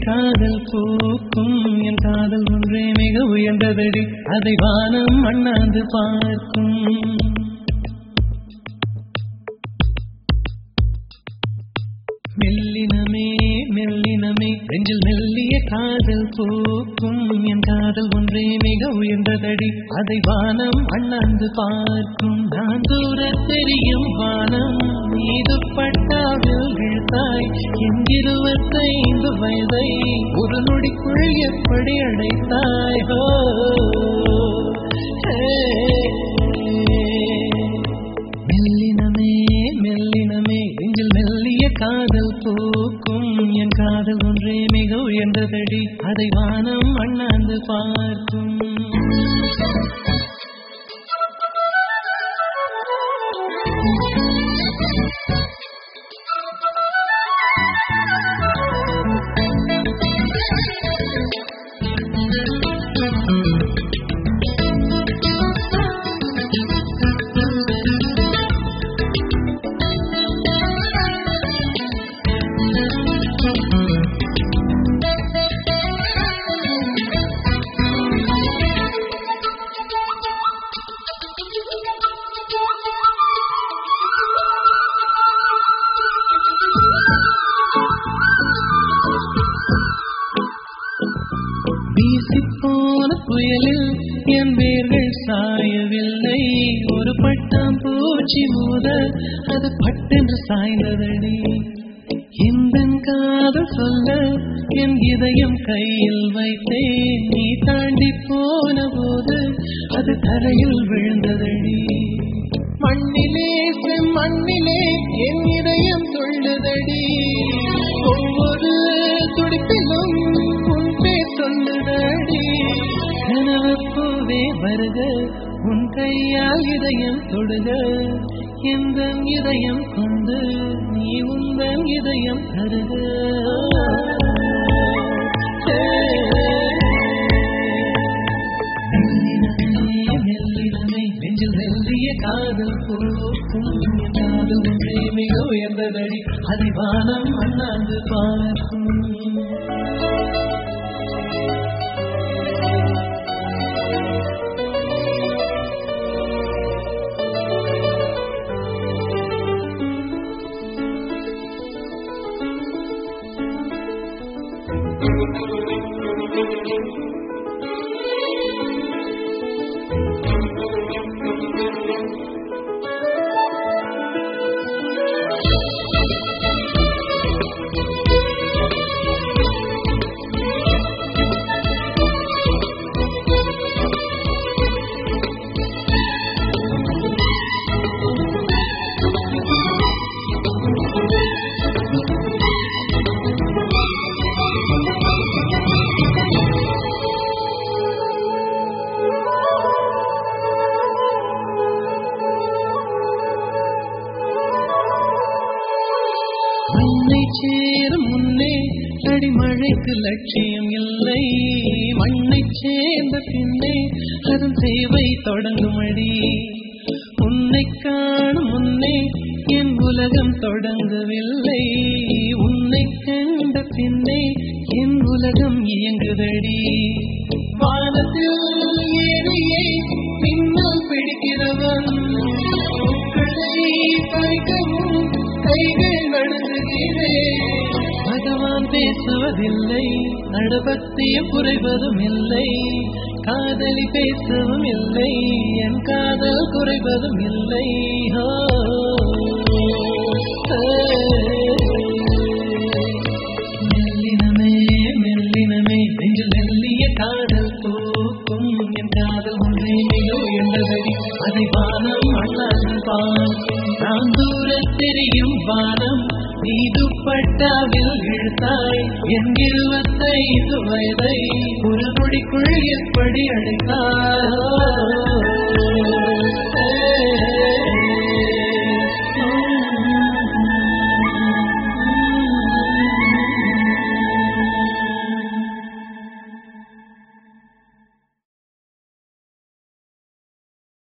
காதல் பூக்கும் என் காதல் ஒன்றே மிக உயர்ந்ததடி அதை வானம் அண்ணாந்து பார்க்கும் மெல்லினமே மெல்லினமே நெஞ்சில் மெல்லிய காதல் பூக்கும் என் காதல் ஒன்றே மிக உயர்ந்ததடி அதை வானம் அண்ணாந்து பார்க்கும் நான் தூர தெரியும் வானம் மீது பட்டாவில் விழுத்தாய் என் இருபத்தைந்து வயதை ஒரு நொடிக்குள் எப்படி அடைத்தாய் ஹோ ஹே. மெல்லினமே மெல்லினமே நெஞ்சில் மெல்லிய காதல் பூக்கும் என் காதல் ஒன்றே மிக உயர்ந்ததடி அதை வானம் அண்ணாந்து பார்க்கும் வீசிப்போன புயலில் என் வேர்கள் சாயவில்லை ஒரு பட்டாம் பூச்சி மோத அது பட்டென்று சாய்ந்ததடி இந்த காதல் சொல்ல என் இதயம் கையில் வைத்தேன் நீ தாண்டி போன போது அது தரையில் விழுந்ததடி மண்ணிலே மண்ணிலே என் இதயம் துள்ளுதடி ஒவ்வொரு துடிப்பிலும் உன் பேர் சொல்லுதடி கனவுப்பூவே வருக உன் கையால் இதயம் தொடுக எந்த இதயம் கொண்டு நீ உந்தன் இதயம் தருக மெல்லினமே நெஞ்சில் மெல்லிய காதல் பூக்கும் என் காதல் ஒன்றே மிக உயர்ந்ததடி அதிவானம் அண்ணாந்து பார்க்கும் மண்ணை சேரும் முன்னே அடிமழைக்கு லட்சியம் இல்லை மண்ணை சேர்ந்த பின்னே அதன் சேவை தொடங்குமடி உன்னை காணும் முன்னே என் உலகம் தொடங்கவில்லை உன்னை கண்ட பின்னே என் உலகம் இயங்குதடி வானத்தில் ஏறியை பின்னால் பிடிக்கிறவன் பூக்களை பறிக்கவும் கைகள் நடுங்குகிறேன் பகவான் பேசுவதில்லை நடபக்தியம் குறைவதும் இல்லை காதலி பேசவும் இல்லை என் காதல் குறைவதும் இல்லை ஹோ. மெல்லினமே மெல்லினமே நெஞ்சில் மெல்லிய காதல் தூக்கும் என் காதல் ஒன்றே மிக உயர்ந்ததடி அதை வானம் அண்ணாது பார்க்கும் நான் தூர தெரியும் வானம் நீ துப்பட்டாவில் இழுத்தாய் என் இருபத்தைந்து வயதை ஒரு நொடிக்குள் எப்படி அழைத்தாய்